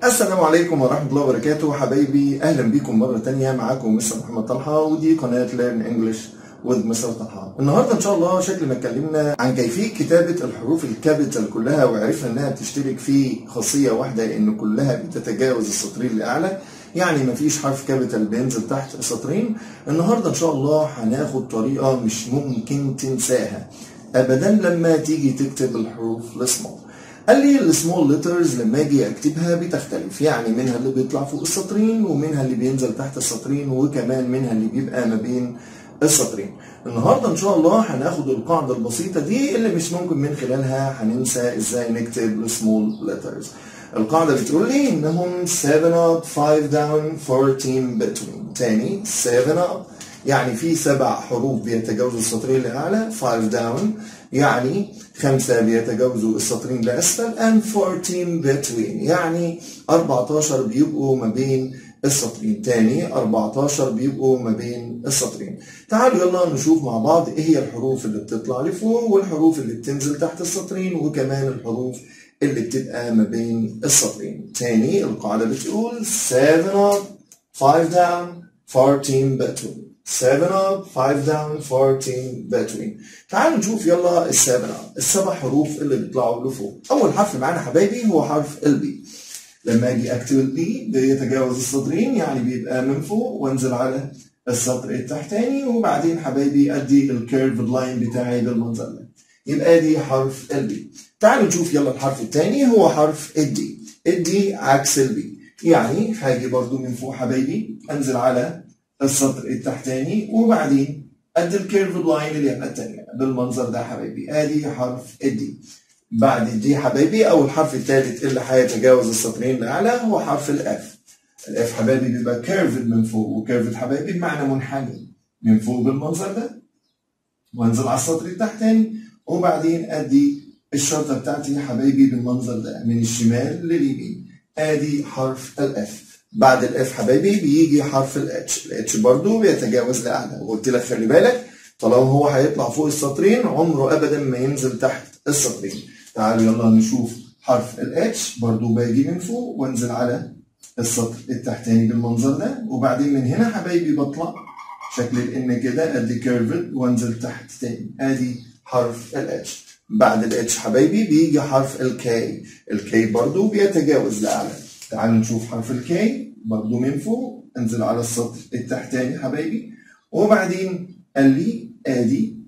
السلام عليكم ورحمة الله وبركاته حبايبي أهلا بيكم مرة تانية معاكم مستر محمد طلحة ودي قناة ليرن انجلش وذ مستر طلحة النهاردة إن شاء الله شكل ما اتكلمنا عن كيفية كتابة الحروف الكابيتال كلها وعرفنا إنها بتشترك في خاصية واحدة إن كلها بتتجاوز السطرين الأعلى يعني مفيش حرف كابيتال بينزل تحت السطرين النهاردة إن شاء الله هناخد طريقة مش ممكن تنساها أبدا لما تيجي تكتب الحروف السمول قال لي السمول ليترز لما اجي اكتبها بتختلف يعني منها اللي بيطلع فوق السطرين ومنها اللي بينزل تحت السطرين وكمان منها اللي بيبقى ما بين السطرين النهارده ان شاء الله هناخد القاعده البسيطه دي اللي مش ممكن من خلالها هننسى ازاي نكتب السمول ليترز القاعده بتقول لي انهم 7 up 5 down 14 between تاني 7 up يعني في سبع حروف بيتجاوزوا السطرين الاعلى 5 down يعني خمسة بيتجاوزوا السطرين لأسفل and 14 between يعني 14 بيبقوا ما بين السطرين تاني 14 بيبقوا ما بين السطرين تعالوا يلا نشوف مع بعض ايه هي الحروف اللي بتطلع لفوق والحروف اللي بتنزل تحت السطرين وكمان الحروف اللي بتبقى ما بين السطرين تاني القاعدة بتقول 7 up 5 down 14 between 7 up 5 down 14 between تعالوا نشوف يلا ال 7 up السبع حروف اللي بيطلعوا لفوق اول حرف معانا حبايبي هو حرف البي لما اجي اكتب البي بيتجاوز السطرين يعني بيبقى من فوق وانزل على السطر التحتاني وبعدين حبايبي ادي الكيرف لاين بتاعي بالمنظر ده يبقى دي حرف البي تعالوا نشوف يلا الحرف الثاني هو حرف الدي الدي عكس البي يعني هاجي برضو من فوق حبايبي انزل على السطر التحتاني وبعدين ادي الكيرف لاين اللي يبقى الثانيه بالمنظر ده حبايبي ادي حرف الدي بعد الدي حبايبي او الحرف الثالث اللي هيتجاوز السطرين الاعلى هو حرف الاف الاف حبايبي بيبقى كيرفد من فوق وكيرفد حبايبي بمعنى منحني من فوق بالمنظر ده وانزل على السطر التحتاني وبعدين ادي الشرطه بتاعتي يا حبايبي بالمنظر ده من الشمال لليمين ادي حرف الاف بعد الاف حبايبي بيجي حرف الاتش الاتش برضو بيتجاوز لاعلى وقلت لك خلي بالك طالما هو هيطلع فوق السطرين عمره ابدا ما ينزل تحت السطرين تعالوا يلا نشوف حرف الاتش برضو باجي من فوق وانزل على السطر التحتاني بالمنظر ده وبعدين من هنا حبايبي بطلع شكل الان كده ادي كيرفد وانزل تحت تاني ادي حرف الاتش بعد الاتش حبايبي بيجي حرف الكي الكي برضو بيتجاوز لاعلى تعالوا نشوف حرف الكي برضو من فوق انزل على السطر التحتاني حبايبي وبعدين قال لي ادي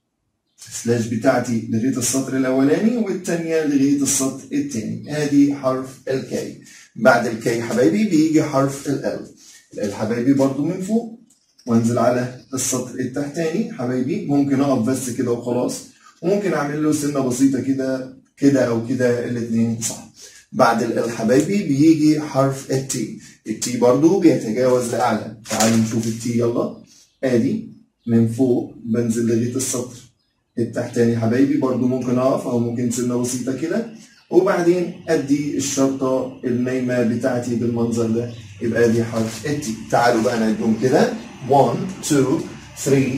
سلاش بتاعتي لغايه السطر الاولاني والثانيه لغايه السطر الثاني ادي حرف الكي بعد الكي حبايبي بيجي حرف ال ال حبايبي برضو من فوق وانزل على السطر التحتاني حبايبي ممكن اقف بس كده وخلاص وممكن اعمل له سنه بسيطه كده كده او كده الاثنين صح بعد ال حبايبي بيجي حرف التي التي برضو بيتجاوز لاعلى تعالوا نشوف التي يلا ادي من فوق بنزل لغايه السطر التحتاني حبايبي برضو ممكن اقف او ممكن سنه بسيطه كده وبعدين ادي الشرطه النايمه بتاعتي بالمنظر ده يبقى دي حرف التي تعالوا بقى نعدهم كده 1 2 3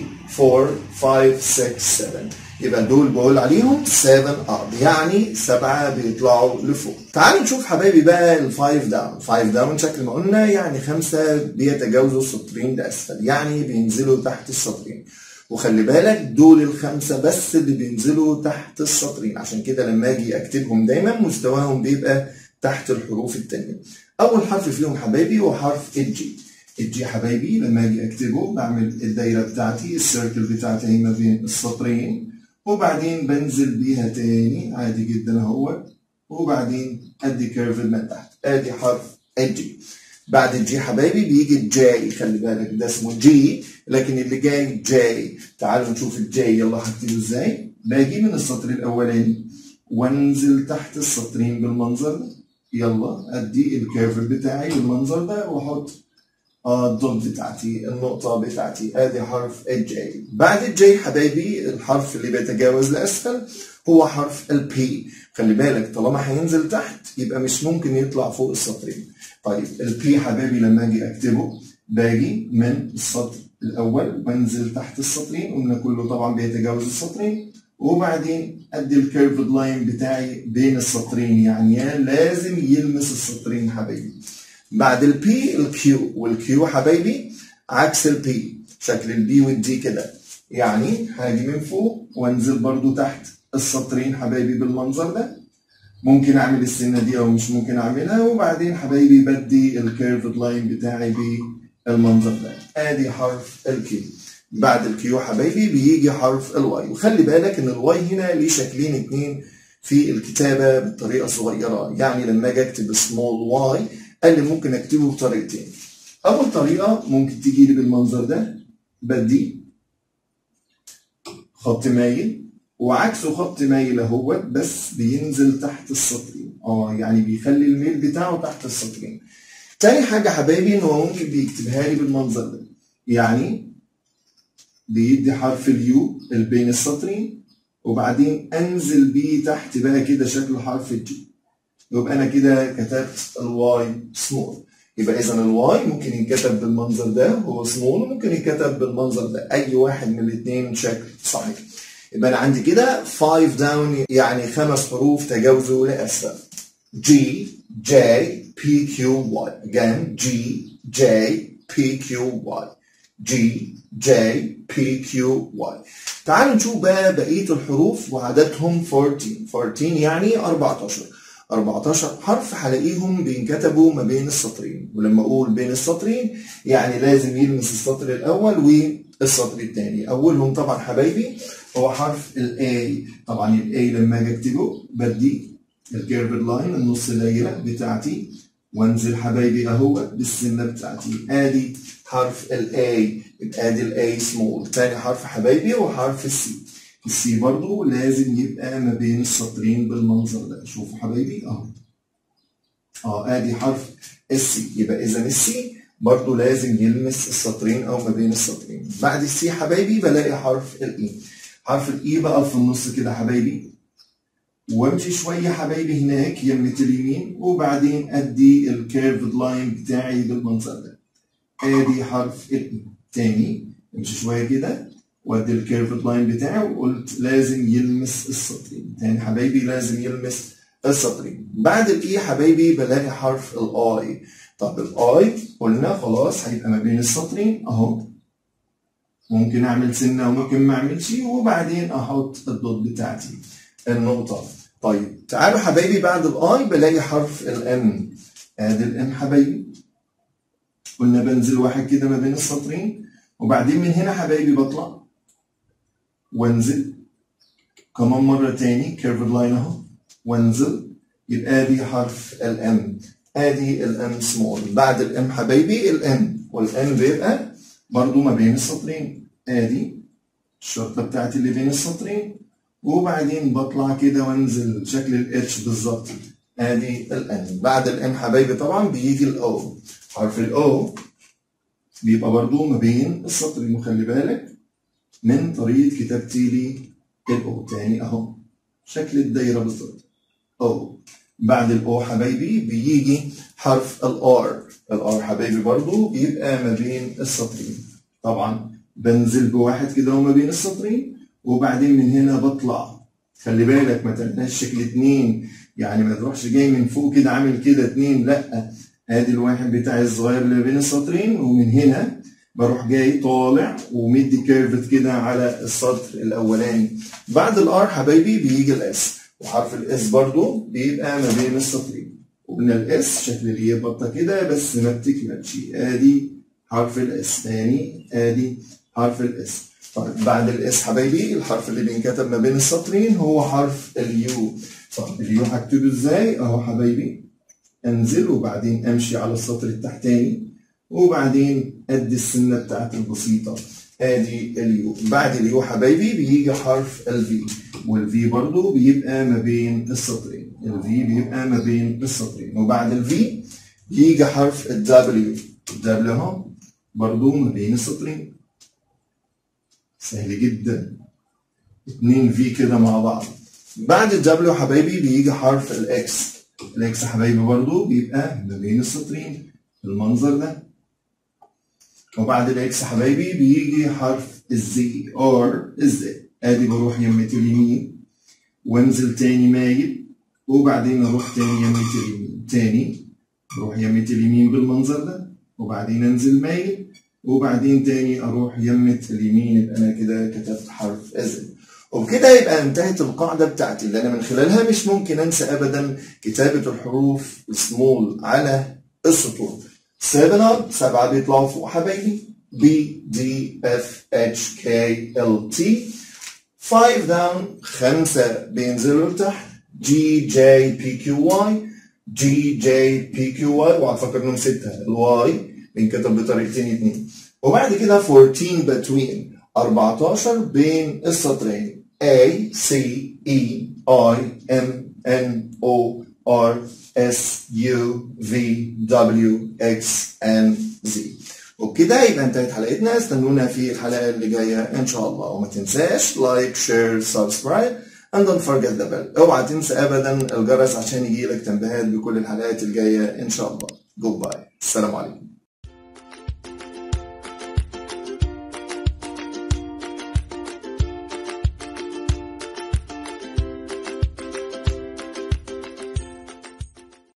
4 5 6 7 يبقى دول بقول عليهم 7 اب يعني سبعه بيطلعوا لفوق تعالوا نشوف حبايبي بقى ال 5 داون 5 داون شكل ما قلنا يعني خمسه بيتجاوزوا السطرين لاسفل يعني بينزلوا تحت السطرين وخلي بالك دول الخمسه بس اللي بينزلوا تحت السطرين عشان كده لما اجي اكتبهم دايما مستواهم بيبقى تحت الحروف التانية اول حرف فيهم حبايبي هو حرف الجي الجي حبايبي لما اجي اكتبه بعمل الدايره بتاعتي السيركل بتاعتي هي ما بين السطرين وبعدين بنزل بيها تاني عادي جدا اهو وبعدين ادي كيرف من تحت ادي حرف الجي بعد الجي حبايبي بيجي الجاي خلي بالك ده اسمه جي لكن اللي جاي جاي تعالوا نشوف الجاي يلا هكتبه ازاي باجي من السطر الاولاني وانزل تحت السطرين بالمنظر ده يلا ادي الكيرف بتاعي بالمنظر ده واحط الدوت بتاعتي النقطة بتاعتي ادي حرف الجي بعد الجي حبايبي الحرف اللي بيتجاوز لأسفل هو حرف البي خلي بالك طالما هينزل تحت يبقى مش ممكن يطلع فوق السطرين طيب البي حبايبي لما اجي اكتبه باجي من السطر الاول بنزل تحت السطرين قلنا كله طبعا بيتجاوز السطرين وبعدين ادي الكيرفد لاين بتاعي بين السطرين يعني لازم يلمس السطرين حبايبي بعد البي الكيو والكيو حبايبي عكس البي شكل البي والدي كده يعني هاجي من فوق وانزل برضو تحت السطرين حبايبي بالمنظر ده ممكن اعمل السنه دي او مش ممكن اعملها وبعدين حبايبي بدي الكيرفد لاين بتاعي بالمنظر ده ادي حرف الكيو بعد الكيو حبايبي بيجي حرف الواي وخلي بالك ان الواي هنا ليه شكلين اتنين في الكتابه بطريقه صغيره يعني لما اجي اكتب سمول واي قال لي ممكن اكتبه بطريقتين اول طريقه ممكن تيجي لي بالمنظر ده بدي خط مايل وعكسه خط مايل اهوت بس بينزل تحت السطرين اه يعني بيخلي الميل بتاعه تحت السطرين تاني حاجه حبايبي ان هو ممكن بيكتبها لي بالمنظر ده يعني بيدي حرف اليو اللي بين السطرين وبعدين انزل بيه تحت بقى كده شكل حرف الجي يبقى انا كده كتبت الواي سمول يبقى اذا الواي ممكن يتكتب بالمنظر ده هو سمول وممكن يتكتب بالمنظر ده اي واحد من الاثنين شكل صحيح يبقى انا عندي كده 5 داون يعني خمس حروف تجاوزوا لاسفل جي جي بي كيو واي again جي جي بي كيو واي جي جي بي كيو واي تعالوا نشوف بقى بقيه الحروف وعددهم 14 14 يعني 14 14 حرف هلاقيهم بينكتبوا ما بين السطرين ولما اقول بين السطرين يعني لازم يلمس السطر الاول والسطر الثاني اولهم طبعا حبايبي هو حرف الاي طبعا الاي لما اجي اكتبه بدي الكيرفد لاين النص دايره بتاعتي وانزل حبايبي اهو بالسنه بتاعتي ادي حرف الاي يبقى ادي الاي سمول تاني حرف حبايبي هو حرف السي السي برضو لازم يبقى ما بين السطرين بالمنظر ده شوفوا حبايبي اهو اه ادي حرف السي يبقى اذا السي برضو لازم يلمس السطرين او ما بين السطرين بعد السي حبايبي بلاقي حرف الاي حرف الاي بقى في النص كده حبايبي وامشي شويه حبايبي هناك يمة اليمين وبعدين ادي الكيرفد لاين بتاعي بالمنظر ده ادي حرف الاي تاني امشي شويه كده وادي الكيرفد لاين بتاعي وقلت لازم يلمس السطرين تاني حبايبي لازم يلمس السطرين بعد الاي حبايبي بلاقي حرف الاي طب الاي قلنا خلاص هيبقى ما بين السطرين اهو ممكن اعمل سنه وممكن ما اعملش وبعدين احط الدوت بتاعتي النقطه طيب تعالوا حبايبي بعد الاي بلاقي حرف الام ادي الام حبايبي قلنا بنزل واحد كده ما بين السطرين وبعدين من هنا حبايبي بطلع وانزل كمان مرة تاني كيرفد لاين اهو وانزل يبقى ادي حرف الام ادي الام سمول بعد الام حبايبي الان والان بيبقى برضو ما بين السطرين ادي الشرطة بتاعتي اللي بين السطرين وبعدين بطلع كده وانزل شكل الاتش بالظبط ادي الان بعد الام حبايبي طبعا بيجي الاو حرف الاو بيبقى برضو ما بين السطرين وخلي بالك من طريقة كتابتي لي الاو تاني اهو شكل الدايرة بالظبط او بعد الاو حبايبي بيجي حرف الار الار حبايبي برضو بيبقى ما بين السطرين طبعا بنزل بواحد كده وما بين السطرين وبعدين من هنا بطلع خلي بالك ما تعملهاش شكل اتنين يعني ما تروحش جاي من فوق كده عامل كده اتنين لا ادي الواحد بتاعي الصغير اللي بين السطرين ومن هنا بروح جاي طالع ومدي كيرفت كده على السطر الاولاني بعد الار حبايبي بيجي الاس وحرف الاس برضو بيبقى ما بين السطرين وقلنا الاس شكل اللي بطه كده بس ما بتكملش ادي حرف الاس تاني ادي حرف الاس طيب بعد الاس حبايبي الحرف اللي بينكتب ما بين السطرين هو حرف اليو طب اليو هكتبه ازاي اهو حبايبي انزل وبعدين امشي على السطر التحتاني وبعدين ادي السنه بتاعتي البسيطه ادي اليو بعد اليو حبايبي بيجي حرف الفي والفي برضو بيبقى ما بين السطرين الفي بيبقى ما بين السطرين وبعد الفي يجي حرف الدبليو الدبليو اهو برضو ما بين السطرين سهل جدا اتنين في كده مع بعض بعد الدبليو حبايبي بيجي حرف الاكس الاكس حبايبي برضو بيبقى ما بين السطرين بالمنظر ده وبعد الاكس حبايبي بيجي حرف الزي اور الزي ادي بروح يمة اليمين وانزل تاني مايل وبعدين اروح تاني يمة اليمين تاني اروح يمة اليمين بالمنظر ده وبعدين انزل مايل وبعدين تاني اروح يمة اليمين يبقى انا كده كتبت حرف ازل وبكده يبقى انتهت القاعدة بتاعتي اللي انا من خلالها مش ممكن انسى ابدا كتابة الحروف السمول على السطور 7 سبعة بيطلعوا فوق حبايبي B D F H K L T 5 داون خمسة بينزلوا لتحت G J P Q Y G J P Q Y اوعى تفكر انهم ستة الواي بينكتب بطريقتين اتنين وبعد كده 14 between 14 بين السطرين A C E I M N O R S U V W X and Z وبكده يبقى انتهت حلقتنا استنونا في الحلقة اللي جاية ان شاء الله وما تنساش لايك شير سبسكرايب and don't forget the bell اوعى تنسى ابدا الجرس عشان يجيلك تنبيهات بكل الحلقات الجاية ان شاء الله جود باي السلام عليكم